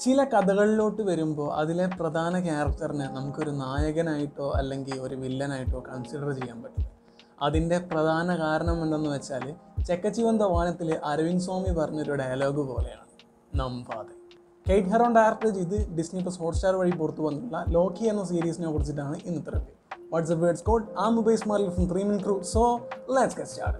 ചില കഥകളിലോട്ട് വരുമ്പോൾ അതിലെ പ്രധാന ക്യാരക്ടറിനെ നമുക്കൊരു നായകനായിട്ടോ അല്ലെങ്കിൽ ഒരു വില്ലനായിട്ടോ കൺസിഡർ ചെയ്യാൻ പറ്റില്ല അതിൻ്റെ പ്രധാന കാരണം എന്തെന്ന് വെച്ചാൽ ചെക്കച്ചിവന്ത വാനത്തിൽ അരവിന്ദ് സ്വാമി പറഞ്ഞൊരു ഡയലോഗ് പോലെയാണ് നമ്പാതെ കെയ്റ്റ് ഹെറോൺ ഡയറക്ടർ ചെയ്ത് ഡിസ്നി പ്ലസ് ഹോട്ട്സ്റ്റാർ വഴി പുറത്തു വന്നിട്ടുള്ള ലോക്കി എന്ന സീരീസിനെ കുറിച്ചിട്ടാണ് ഇന്നത്തെ റിവ്യൂ വാട്സ്ആപ്പ് വേർഡ്സ് കോഡ് ആ mobile smart from three min crew so let's get start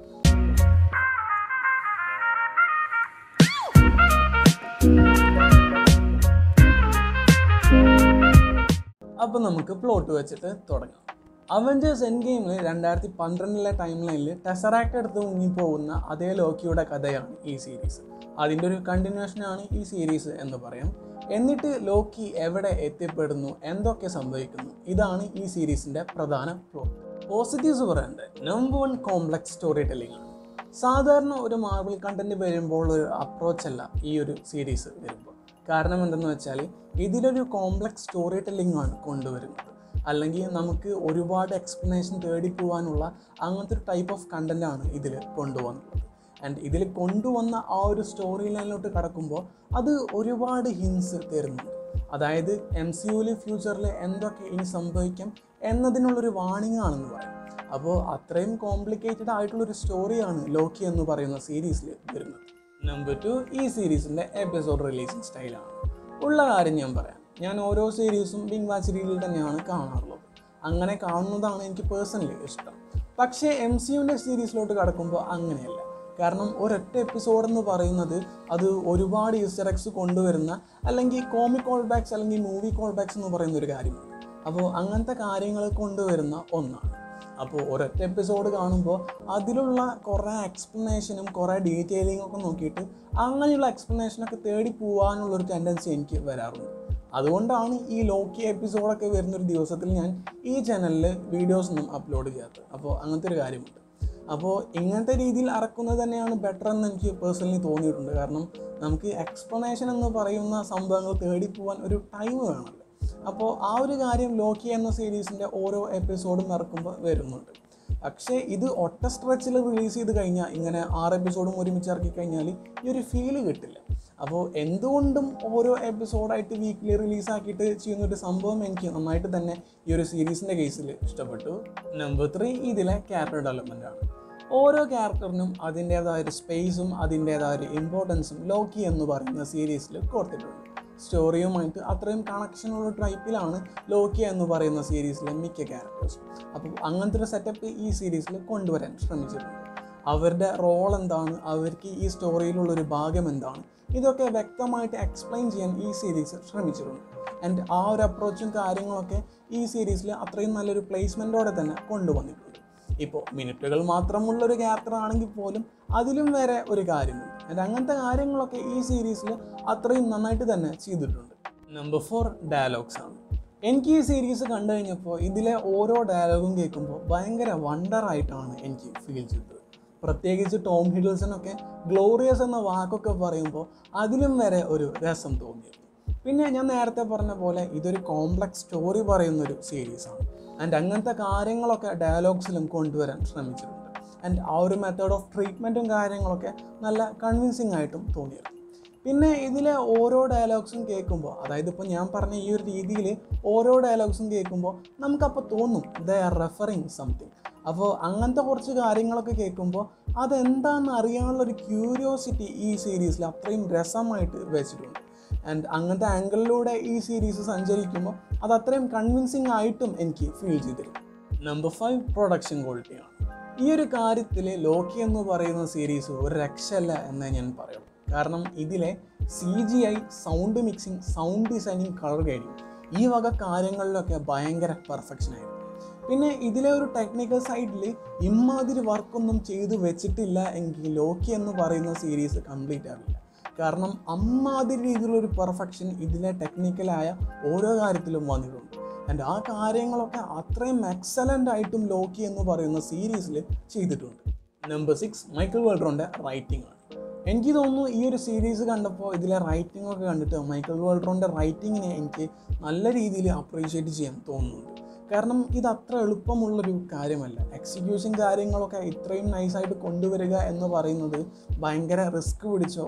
അപ്പം നമുക്ക് പ്ലോട്ട് വെച്ചിട്ട് തുടങ്ങാം അവഞ്ചേഴ്സ് എൻ ഗെയിമിൽ രണ്ടായിരത്തി പന്ത്രണ്ടിലെ ടൈം ലൈനിൽ ടെസറാക്ട് എടുത്ത് മുങ്ങിപ്പോകുന്ന അതേ ലോക്കിയുടെ കഥയാണ് ഈ സീരീസ് അതിൻ്റെ ഒരു കണ്ടിന്യൂഷനാണ് ഈ സീരീസ് എന്ന് പറയാം എന്നിട്ട് ലോക്കി എവിടെ എത്തിപ്പെടുന്നു എന്തൊക്കെ സംഭവിക്കുന്നു ഇതാണ് ഈ സീരീസിൻ്റെ പ്രധാന പ്ലോട്ട് പോസിറ്റീവ്സ് പറയേണ്ടത് number one complex story telling ആണ് സാധാരണ ഒരു മാർബിൾ കണ്ടന്റ് വരുമ്പോൾ ഒരു അപ്രോച്ച് അല്ല ഈ ഒരു സീരീസ് വരുമ്പോൾ കാരണം എന്തെന്ന് വെച്ചാൽ ഇതിലൊരു കോംപ്ലക്സ് സ്റ്റോറി ടെല്ലിംഗ് ആണ് കൊണ്ടുവരുന്നത് അല്ലെങ്കിൽ നമുക്ക് ഒരുപാട് എക്സ്പ്ലനേഷൻ തേടി പോകാനുള്ള അങ്ങനത്തെ ഒരു ടൈപ്പ് ഓഫ് കണ്ടന്റ് ആണ് ഇതിൽ കൊണ്ടുവന്നുള്ളത് ആൻഡ് ഇതിൽ കൊണ്ടുവന്ന ആ ഒരു സ്റ്റോറി ലൈനിലോട്ട് കടക്കുമ്പോൾ അത് ഒരുപാട് ഹിൻസ് തരുന്നുണ്ട് അതായത് എം സി യുവിൽ ഫ്യൂച്ചറിൽ എന്തൊക്കെ ഇനി സംഭവിക്കാം എന്നതിനുള്ളൊരു വാണിംഗ് ആണെന്ന് പറയും അപ്പോൾ അത്രയും കോംപ്ലിക്കേറ്റഡ് ആയിട്ടുള്ളൊരു സ്റ്റോറിയാണ് ലോക്കി എന്ന് പറയുന്ന സീരീസിൽ വരുന്നത് നമ്പർ ടു ഈ സീരീസിൻ്റെ എപ്പിസോഡ് റിലീസിങ് സ്റ്റൈലാണ് ഉള്ള കാര്യം ഞാൻ പറയാം ഞാൻ ഓരോ സീരീസും ബിങ് വാച്ച് രീതിയിൽ തന്നെയാണ് കാണാറുള്ളത് അങ്ങനെ കാണുന്നതാണ് എനിക്ക് പേഴ്സണലി ഇഷ്ടം പക്ഷേ എം സി യുവിൻ്റെ സീരീസിലോട്ട് കടക്കുമ്പോൾ അങ്ങനെയല്ല കാരണം ഒരൊറ്റ എപ്പിസോഡ് എന്ന് പറയുന്നത് അത് ഒരുപാട് ഈസ്റ്റർ എക്സ് കൊണ്ടുവരുന്ന അല്ലെങ്കിൽ കോമിക് കോൾ ബാക്സ് അല്ലെങ്കിൽ മൂവി കോൾ ബാക്സ് എന്ന് പറയുന്ന ഒരു കാര്യമാണ് അപ്പോൾ അങ്ങനത്തെ കാര്യങ്ങൾ കൊണ്ടുവരുന്ന ഒന്നാണ് അപ്പോൾ ഒരൊറ്റ എപ്പിസോഡ് കാണുമ്പോൾ അതിലുള്ള കുറേ എക്സ്പ്ലനേഷനും കുറേ ഡീറ്റെയിലിംഗ് ഒക്കെ നോക്കിയിട്ട് അങ്ങനെയുള്ള എക്സ്പ്ലനേഷനൊക്കെ തേടി പോകാനുള്ളൊരു ടെൻഡൻസി എനിക്ക് വരാറുണ്ട് അതുകൊണ്ടാണ് ഈ ലോക്കി എപ്പിസോഡൊക്കെ വരുന്നൊരു ദിവസത്തിൽ ഞാൻ ഈ ചാനലിൽ വീഡിയോസ് ഒന്നും അപ്ലോഡ് ചെയ്യാത്തത് അപ്പോൾ അങ്ങനത്തെ ഒരു കാര്യമുണ്ട് അപ്പോൾ ഇങ്ങനത്തെ രീതിയിൽ അറക്കുന്നത് തന്നെയാണ് ബെറ്റർ എന്ന് എനിക്ക് പേഴ്സണലി തോന്നിയിട്ടുണ്ട് കാരണം നമുക്ക് എക്സ്പ്ലനേഷൻ എന്ന് പറയുന്ന സംഭവങ്ങൾ തേടി പോകാൻ ഒരു ടൈം വേണമല്ലോ അപ്പോൾ ആ ഒരു കാര്യം ലോക്കി എന്ന സീരീസിൻ്റെ ഓരോ എപ്പിസോഡും ഇറക്കുമ്പോൾ വരുന്നുണ്ട് പക്ഷേ ഇത് ഒറ്റ സ്ട്രെച്ചിൽ റിലീസ് ചെയ്ത് കഴിഞ്ഞാൽ ഇങ്ങനെ ആറ് എപ്പിസോഡും ഒരുമിച്ച് ഇറക്കി കഴിഞ്ഞാൽ ഈ ഒരു ഫീല് കിട്ടില്ല അപ്പോൾ എന്തുകൊണ്ടും ഓരോ എപ്പിസോഡായിട്ട് വീക്കിലി റിലീസാക്കിയിട്ട് ചെയ്യുന്ന ഒരു സംഭവം എനിക്ക് നന്നായിട്ട് തന്നെ ഈ ഒരു സീരീസിൻ്റെ കേസിൽ ഇഷ്ടപ്പെട്ടു നമ്പർ ത്രീ ഇതിലെ ക്യാരക്ടർ ഡെവലപ്മെൻ്റ് ആണ് ഓരോ ക്യാരക്ടറിനും അതിൻ്റേതായ ഒരു സ്പേസും അതിൻ്റേതായ ഒരു ഇമ്പോർട്ടൻസും ലോക്കി എന്ന് പറയുന്ന സീരീസിൽ കൊടുത്തിട്ടുണ്ട് സ്റ്റോറിയുമായിട്ട് അത്രയും കണക്ഷനുള്ള ടൈപ്പിലാണ് ലോക്കി എന്ന് പറയുന്ന സീരീസിലെ മിക്ക ക്യാരക്ടേഴ്സും അപ്പോൾ അങ്ങനത്തെ ഒരു സെറ്റപ്പ് ഈ സീരീസിൽ കൊണ്ടുവരാൻ ശ്രമിച്ചിട്ടുണ്ട് അവരുടെ റോൾ എന്താണ് അവർക്ക് ഈ സ്റ്റോറിയിലുള്ളൊരു ഭാഗം എന്താണ് ഇതൊക്കെ വ്യക്തമായിട്ട് എക്സ്പ്ലെയിൻ ചെയ്യാൻ ഈ സീരീസ് ശ്രമിച്ചിട്ടുണ്ട് ആൻഡ് ആ ഒരു അപ്രോച്ചും കാര്യങ്ങളൊക്കെ ഈ സീരീസിൽ അത്രയും നല്ലൊരു പ്ലേസ്മെൻറ്റോടെ തന്നെ കൊണ്ടുവന്നിട്ടുണ്ട് ഇപ്പോൾ മിനിറ്റുകൾ മാത്രമുള്ള ഒരു ക്യാരക്ടർ ആണെങ്കിൽ പോലും അതിലും വേറെ ഒരു കാര്യമുണ്ട് ആൻഡ് അങ്ങനത്തെ കാര്യങ്ങളൊക്കെ ഈ സീരീസിൽ അത്രയും നന്നായിട്ട് തന്നെ ചെയ്തിട്ടുണ്ട് നമ്പർ ഫോർ ഡയലോഗ്സ് ആണ് എനിക്ക് ഈ സീരീസ് കണ്ടു കഴിഞ്ഞപ്പോൾ ഇതിലെ ഓരോ ഡയലോഗും കേൾക്കുമ്പോൾ ഭയങ്കര വണ്ടറായിട്ടാണ് എനിക്ക് ഫീൽ ചെയ്തത് പ്രത്യേകിച്ച് ടോം ഹിഡിൽസനൊക്കെ ഗ്ലോറിയസ് എന്ന വാക്കൊക്കെ പറയുമ്പോൾ അതിലും വരെ ഒരു രസം തോന്നിയിരുന്നു പിന്നെ ഞാൻ നേരത്തെ പറഞ്ഞ പോലെ ഇതൊരു കോംപ്ലക്സ് സ്റ്റോറി പറയുന്ന ഒരു സീരീസാണ് ആൻഡ് അങ്ങനത്തെ കാര്യങ്ങളൊക്കെ ഡയലോഗ്സിലും കൊണ്ടുവരാൻ ശ്രമിച്ചിട്ടുണ്ട് ആൻഡ് ആ ഒരു മെത്തേഡ് ഓഫ് ട്രീറ്റ്മെൻറ്റും കാര്യങ്ങളൊക്കെ നല്ല കൺവിൻസിങ് ആയിട്ടും തോന്നിയിരുന്നു പിന്നെ ഇതിലെ ഓരോ ഡയലോഗ്സും കേൾക്കുമ്പോൾ അതായത് ഇപ്പോൾ ഞാൻ പറഞ്ഞ ഈ ഒരു രീതിയിൽ ഓരോ ഡയലോഗ്സും കേൾക്കുമ്പോൾ നമുക്കപ്പോൾ തോന്നും ദ ആർ റെഫറിങ് സംതിങ് അപ്പോൾ അങ്ങനത്തെ കുറച്ച് കാര്യങ്ങളൊക്കെ കേൾക്കുമ്പോൾ അതെന്താണെന്ന് അറിയാനുള്ള ഒരു ക്യൂരിയോസിറ്റി ഈ സീരീസിൽ അത്രയും രസമായിട്ട് വെച്ചിട്ടുണ്ട് ആൻഡ് അങ്ങനത്തെ ആംഗിളിലൂടെ ഈ സീരീസ് സഞ്ചരിക്കുമ്പോൾ അത് അത്രയും കൺവിൻസിങ് ആയിട്ടും എനിക്ക് ഫീൽ ചെയ്തിരുന്നു നമ്പർ ഫൈവ് പ്രൊഡക്ഷൻ ക്വാളിറ്റിയാണ് ഈ ഒരു കാര്യത്തിൽ ലോക്കി എന്ന് പറയുന്ന സീരീസ് ഒരു രക്ഷയല്ല എന്നേ ഞാൻ പറയുള്ളൂ കാരണം ഇതിലെ C G I sound mixing sound designing colour grading ഈ വക കാര്യങ്ങളിലൊക്കെ ഭയങ്കര പെർഫെക്ഷൻ ആയിരുന്നു പിന്നെ ഇതിലെ ഒരു ടെക്നിക്കൽ സൈഡിൽ ഇമ്മാതിരി വർക്കൊന്നും ചെയ്തു വെച്ചിട്ടില്ല എങ്കിൽ ലോക്കി എന്ന് പറയുന്ന സീരീസ് കംപ്ലീറ്റ് ആവില്ല കാരണം അമ്മാതിരി രീതിയിലൊരു പെർഫെക്ഷൻ ഇതിലെ ടെക്നിക്കലായ ഓരോ കാര്യത്തിലും വന്നിട്ടുണ്ട് ആൻഡ് ആ കാര്യങ്ങളൊക്കെ അത്രയും എക്സലൻ്റ് ആയിട്ടും ലോക്കി എന്ന് പറയുന്ന സീരീസിൽ ചെയ്തിട്ടുണ്ട് നമ്പർ സിക്സ് മൈക്കിൾ വേൾഡ്രോൻ്റെ റൈറ്റിംഗ് ആണ് എനിക്ക് തോന്നുന്നു ഈ ഒരു സീരീസ് കണ്ടപ്പോൾ ഇതിലെ റൈറ്റിംഗ് ഒക്കെ കണ്ടിട്ട് മൈക്കിൾ വേൾഡ്രോൻ്റെ റൈറ്റിങ്ങിനെ എനിക്ക് നല്ല രീതിയിൽ അപ്രീഷിയേറ്റ് ചെയ്യാൻ തോന്നുന്നുണ്ട് കാരണം ഇത് അത്ര എളുപ്പമുള്ളൊരു കാര്യമല്ല എക്സിക്യൂഷൻ കാര്യങ്ങളൊക്കെ ഇത്രയും നൈസായിട്ട് കൊണ്ടുവരിക എന്ന് പറയുന്നത് ഭയങ്കര റിസ്ക് പിടിച്ച ഒന്നാണ്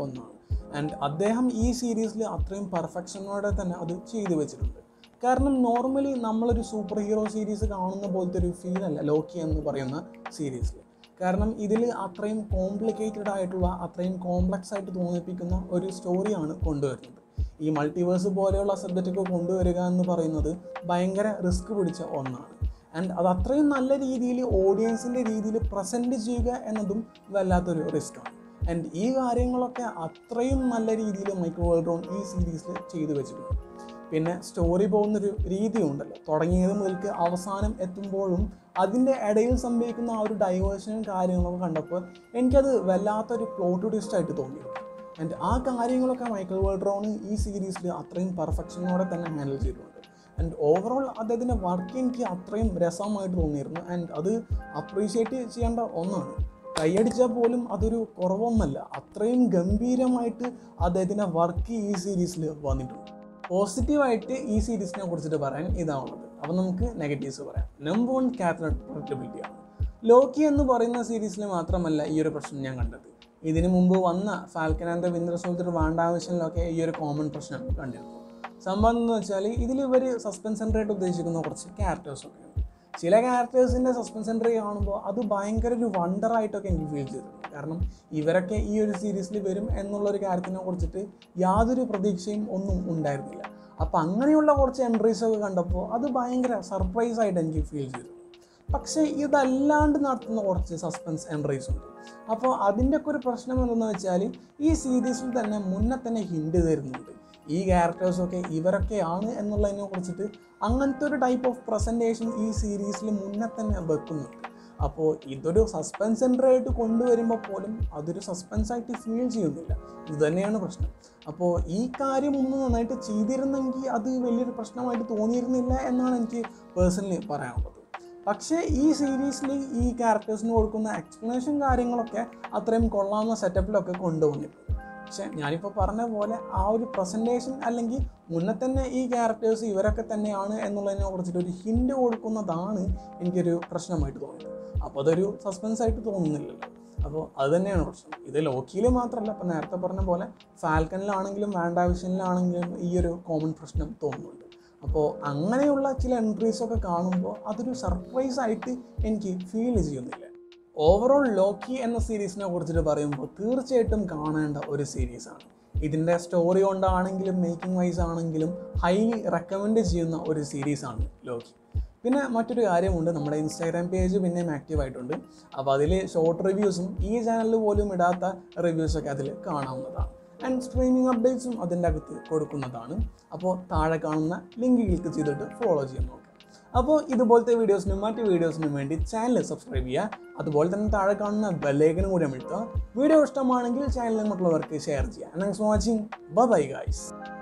ആൻഡ് അദ്ദേഹം ഈ സീരീസിൽ അത്രയും പെർഫെക്ഷനോടെ തന്നെ അത് ചെയ്തു വെച്ചിട്ടുണ്ട് കാരണം നോർമലി നമ്മളൊരു സൂപ്പർ ഹീറോ സീരീസ് കാണുന്ന പോലത്തെ ഒരു ഫീൽ അല്ല ലോക്കി എന്ന് പറയുന്ന സീരീസിൽ കാരണം ഇതിൽ അത്രയും കോംപ്ലിക്കേറ്റഡ് ആയിട്ടുള്ള അത്രയും കോംപ്ലക്സ് ആയിട്ട് തോന്നിപ്പിക്കുന്ന ഒരു സ്റ്റോറിയാണ് കൊണ്ടുവരുന്നത് ഈ മൾട്ടിവേഴ്സ് പോലെയുള്ള സബ്ജക്റ്റൊക്കെ കൊണ്ടുവരിക എന്ന് പറയുന്നത് ഭയങ്കര റിസ്ക് പിടിച്ച ഒന്നാണ് ആൻഡ് അത് അത്രയും നല്ല രീതിയിൽ ഓഡിയൻസിൻ്റെ രീതിയിൽ പ്രസൻറ്റ് ചെയ്യുക എന്നതും വല്ലാത്തൊരു റിസ്ക്കാണ് ആൻഡ് ഈ കാര്യങ്ങളൊക്കെ അത്രയും നല്ല രീതിയിൽ മൈക്രോ വേൾഡ്രോൺ ഈ സീരീസിൽ ചെയ്തു വെച്ചിട്ടുണ്ട് പിന്നെ സ്റ്റോറി പോകുന്നൊരു രീതി ഉണ്ടല്ലോ തുടങ്ങിയത് മുതൽക്ക് അവസാനം എത്തുമ്പോഴും അതിൻ്റെ ഇടയിൽ സംഭവിക്കുന്ന ആ ഒരു ഡൈവേർഷനും കാര്യങ്ങളൊക്കെ കണ്ടപ്പോൾ എനിക്കത് വല്ലാത്തൊരു പ്ലോട്ട് ട്വിസ്റ്റ് ആയിട്ട് തോന്നിയിരുന്നു ആൻഡ് ആ കാര്യങ്ങളൊക്കെ മൈക്കിൾ വേൾഡ്രോൺ ഈ സീരീസിൽ അത്രയും പെർഫെക്ഷനോടെ തന്നെ ഹാൻഡിൽ ചെയ്തിട്ടുണ്ട് ആൻഡ് ഓവറോൾ അദ്ദേഹത്തിൻ്റെ വർക്ക് എനിക്ക് അത്രയും രസമായിട്ട് തോന്നിയിരുന്നു ആൻഡ് അത് അപ്രീഷിയേറ്റ് ചെയ്യേണ്ട ഒന്നാണ് കൈയടിച്ചാൽ പോലും അതൊരു കുറവൊന്നല്ല അത്രയും ഗംഭീരമായിട്ട് അദ്ദേഹത്തിൻ്റെ വർക്ക് ഈ സീരീസിൽ വന്നിട്ടുണ്ട് പോസിറ്റീവായിട്ട് ഈ സീരീസിനെ കുറിച്ചിട്ട് പറയാൻ ഇതാണുള്ളത് അപ്പോൾ നമുക്ക് നെഗറ്റീവ്സ് പറയാം നമ്പർ വൺ ക്യാരക്ടർ പ്രൊഡക്റ്റബിലിറ്റി ആണ് ലോക്കി എന്ന് പറയുന്ന സീരീസിൽ മാത്രമല്ല ഈ ഒരു പ്രശ്നം ഞാൻ കണ്ടത് ഇതിനു മുമ്പ് വന്ന ഫാൽക്കൻ ആൻഡ് വിന്റർ സോൾജർ വാണ്ടാവശ്യങ്ങളിലൊക്കെ ഈ ഒരു കോമൺ പ്രശ്നം കണ്ടിരുന്നു സംഭവം എന്ന് വെച്ചാൽ ഇതിൽ ഇവർ സസ്പെൻസ് സെൻറ്റർ ആയിട്ട് ഉദ്ദേശിക്കുന്ന കുറച്ച് ക്യാരക്ടേഴ്സൊക്കെയാണ് ചില ക്യാരക്ടേഴ്സിൻ്റെ സസ്പെൻസ് സെൻറ്റർ കാണുമ്പോൾ അത് ഭയങ്കര ഒരു വണ്ടറായിട്ടൊക്കെ എനിക്ക് ഫീൽ ചെയ്തിരുന്നു കാരണം ഇവരൊക്കെ ഈ ഒരു സീരീസിൽ വരും എന്നുള്ളൊരു കാര്യത്തിനെ കുറിച്ചിട്ട് യാതൊരു പ്രതീക്ഷയും ഒന്നും ഉണ്ടായിരുന്നില്ല അപ്പോൾ അങ്ങനെയുള്ള കുറച്ച് എൻട്രീസ് ഒക്കെ കണ്ടപ്പോൾ അത് ഭയങ്കര സർപ്രൈസ് ആയിട്ട് എനിക്ക് ഫീൽ ചെയ്തു പക്ഷേ ഇതല്ലാണ്ട് നടത്തുന്ന കുറച്ച് സസ്പെൻസ് എൻട്രീസ് ഉണ്ട് അപ്പോൾ അതിൻ്റെയൊക്കെ ഒരു പ്രശ്നം എന്തെന്ന് വെച്ചാൽ ഈ സീരീസിൽ തന്നെ മുന്നേ തന്നെ ഹിൻഡ് തരുന്നുണ്ട് ഈ ക്യാരക്ടേഴ്സൊക്കെ ഇവരൊക്കെയാണ് എന്നുള്ളതിനെ കുറിച്ചിട്ട് അങ്ങനത്തെ ഒരു ടൈപ്പ് ഓഫ് പ്രസൻറ്റേഷൻ ഈ സീരീസിൽ മുന്നേ തന്നെ വെക്കുന്നുണ്ട് അപ്പോൾ ഇതൊരു സസ്പെൻസ് സെൻറ്റർ ആയിട്ട് കൊണ്ടുവരുമ്പോൾ പോലും അതൊരു സസ്പെൻസ് ആയിട്ട് ഫീൽ ചെയ്യുന്നില്ല ഇത് തന്നെയാണ് പ്രശ്നം അപ്പോൾ ഈ കാര്യം ഒന്ന് നന്നായിട്ട് ചെയ്തിരുന്നെങ്കിൽ അത് വലിയൊരു പ്രശ്നമായിട്ട് തോന്നിയിരുന്നില്ല എന്നാണ് എനിക്ക് പേഴ്സണലി പറയാനുള്ളത് പക്ഷേ ഈ സീരീസിൽ ഈ ക്യാരക്ടേഴ്സിന് കൊടുക്കുന്ന എക്സ്പ്ലനേഷൻ കാര്യങ്ങളൊക്കെ അത്രയും കൊള്ളാവുന്ന സെറ്റപ്പിലൊക്കെ കൊണ്ടുവന്നിട്ടുണ്ട് പക്ഷെ ഞാനിപ്പോൾ പറഞ്ഞ പോലെ ആ ഒരു പ്രസൻറ്റേഷൻ അല്ലെങ്കിൽ മുന്നേ തന്നെ ഈ ക്യാരക്ടേഴ്സ് ഇവരൊക്കെ തന്നെയാണ് എന്നുള്ളതിനെ കുറിച്ചിട്ട് ഒരു ഹിൻഡ് കൊടുക്കുന്നതാണ് എനിക്കൊരു പ്രശ്നമായിട്ട് തോന്നിയത് അപ്പോൾ അതൊരു സസ്പെൻസ് ആയിട്ട് തോന്നുന്നില്ലല്ലോ അപ്പോൾ അത് തന്നെയാണ് പ്രശ്നം ഇത് ലോക്കിയിൽ മാത്രമല്ല ഇപ്പം നേരത്തെ പറഞ്ഞ പോലെ ഫാൽക്കനിലാണെങ്കിലും വാൻഡാവിഷനിലാണെങ്കിലും ഈ ഒരു കോമൺ പ്രശ്നം തോന്നുന്നുണ്ട് അപ്പോൾ അങ്ങനെയുള്ള ചില എൻട്രീസൊക്കെ കാണുമ്പോൾ അതൊരു സർപ്രൈസ് ആയിട്ട് എനിക്ക് ഫീൽ ചെയ്യുന്നില്ല ഓവറോൾ ലോക്കി എന്ന സീരീസിനെ കുറിച്ചിട്ട് പറയുമ്പോൾ തീർച്ചയായിട്ടും കാണേണ്ട ഒരു സീരീസാണ് ഇതിൻ്റെ സ്റ്റോറി കൊണ്ടാണെങ്കിലും മേക്കിംഗ് വൈസ് ആണെങ്കിലും ഹൈലി റെക്കമെൻഡ് ചെയ്യുന്ന ഒരു സീരീസാണ് ലോക്കി പിന്നെ മറ്റൊരു കാര്യമുണ്ട് നമ്മുടെ ഇൻസ്റ്റാഗ്രാം പേജ് പിന്നെയും ആക്റ്റീവ് ആയിട്ടുണ്ട് അപ്പോൾ അതിൽ ഷോർട്ട് റിവ്യൂസും ഈ ചാനലിൽ പോലും ഇടാത്ത റിവ്യൂസൊക്കെ അതിൽ കാണാവുന്നതാണ് ആൻഡ് സ്ട്രീമിംഗ് അപ്ഡേറ്റ്സും അതിൻ്റെ അകത്ത് കൊടുക്കുന്നതാണ് അപ്പോൾ താഴെ കാണുന്ന ലിങ്ക് ക്ലിക്ക് ചെയ്തിട്ട് ഫോളോ ചെയ്യാൻ നോക്കുക അപ്പോൾ ഇതുപോലത്തെ വീഡിയോസിനും മറ്റ് വീഡിയോസിനും വേണ്ടി ചാനൽ സബ്സ്ക്രൈബ് ചെയ്യുക അതുപോലെ തന്നെ താഴെ കാണുന്ന ബെല്ലേക്കനും കൂടി അമഴ്ത്തുക വീഡിയോ ഇഷ്ടമാണെങ്കിൽ ചാനൽ മറ്റുള്ളവർക്ക് ഷെയർ ചെയ്യുക thanks for watching bye guys